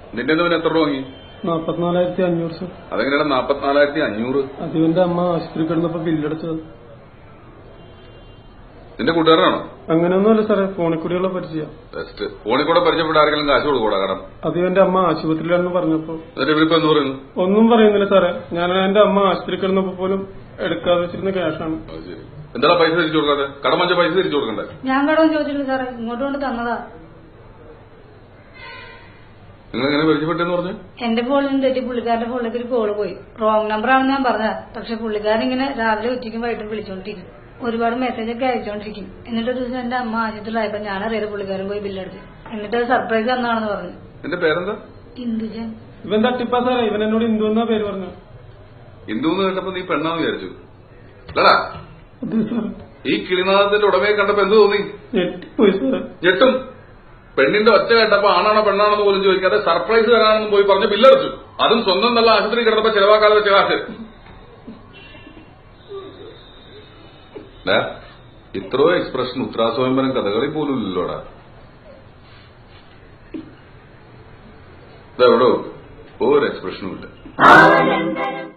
നിന്റെ പിന്നെ എത്ര രൂപ വാങ്ങി നാപ്പത്തിനാലായിരത്തി അഞ്ഞൂറ് സർ അതെങ്ങനെയാണ് നാപ്പത്തിനാലായിരത്തി അഞ്ഞൂറ് അത് ഇവന്റെ അമ്മ ആശുപത്രി കിടന്നപ്പോ ബില്ലടച്ചത് നിന്റെ കൂട്ടുകാരനാണോ അങ്ങനെയൊന്നുമല്ല സാറേ ഫോണിൽ കൂടിയുള്ള പരിചയം ബെസ്റ്റ് ഫോണിൽ കൂടെ പരിചയപ്പെട്ട ആരെങ്കിലും കാശ് കൊടുക്കൂടാ കാരണം അത് ഇവന്റെ അമ്മ ആശുപത്രിയിലാണെന്ന് പറഞ്ഞപ്പോ എന്നിട്ട് ഇവരിപ്പോ എന്ന് പറയുന്നു ഒന്നും പറയുന്നില്ല സാറേ ഞാൻ എന്റെ അമ്മ ആശുപത്രി കിടന്നപ്പോ പോലും എടുക്കാതെ വെച്ചിരുന്ന ക്യാഷാണ് അത് ശരി എന്താ പൈസ തിരിച്ചു കൊടുക്കാതെ കടം വാങ്ങിച്ച പൈസ തിരിച്ചു കൊടുക്കണ്ടേ ഞാൻ കടവും ചോദിച്ചിട്ടില്ല സാറേ ഇങ്ങോട്ട് കൊണ്ട് തന്നതാ നിങ്ങൾ എങ്ങനെ പരിചയപ്പെട്ടെന്ന് പറഞ്ഞു എന്റെ ഫോണിൽ നിന്ന് തെറ്റി പുള്ളിക്കാരന്റെ ഫോണിലേക്ക് ഒരു കോള് പോയി റോങ് നമ്പർ ആണെന്ന് ഞാൻ പറഞ്ഞതാ പക്ഷെ പുള്ളിക്കാരൻ ഇങ്ങനെ രാവിലെ ഉച്ചയ്ക്കും വൈകിട്ടും വിളിച്ചോണ്ടിരിക്കും ഒരുപാട് മെസ്സേജ് ഒക്കെ അയച്ചോണ്ടിരിക്കും എന്നിട്ട് ഒരു ദിവസം എന്റെ അമ്മ ആശുപത്രിയിലായപ്പോ ഞാൻ അറിയാതെ പുള്ളിക്കാരൻ പോയി ബില്ലടിച്ചു എന്നിട്ട് അത് സർപ്രൈസ് തന്നാണെന്ന് പറഞ്ഞു നിന്റെ പേരെന്താ ഇന്ദുജൻ ഇവൻ തട്ടിപ്പാ സാറേ ഇവൻ എന്നോട് ഇന്ദു എന്നാ പേര് പറഞ്ഞു ഹിന്ദു എന്ന് കേട്ടപ്പോ നീ പെണ്ണാന്ന് വിചാരിച്ചു അല്ലടാ അതെ സാറേ ഈ കിളിനാഥത്തിന്റെ ഉടമയെ കണ്ടപ്പോ എന്ത് തോന്നി ഞെട്ടിപ്പോയി സാറേ ഞെട്ടും പെണ്ണിന്റെ ഒച്ച കേട്ടപ്പോ ആണാണോ പെണ്ണാണെന്ന് പോലും ചോദിക്കാതെ സർപ്രൈസ് തരാണെന്ന് പോയി പറഞ്ഞ് ബില്ലടിച്ചു അതും സ്വന്തം നല്ല ആശുപത്രി കിടന്നപ്പോ ചെലവാക്കാതെ വെച്ച കാശ് ഡാ, ഇത്രയോ എക്സ്പ്രഷൻ ഉത്തരാസ്വയംവരം കഥകളി പോലും ഇല്ലല്ലോടാ ഇതെവിടോ ഒരു എക്സ്പ്രഷനും ഇല്ല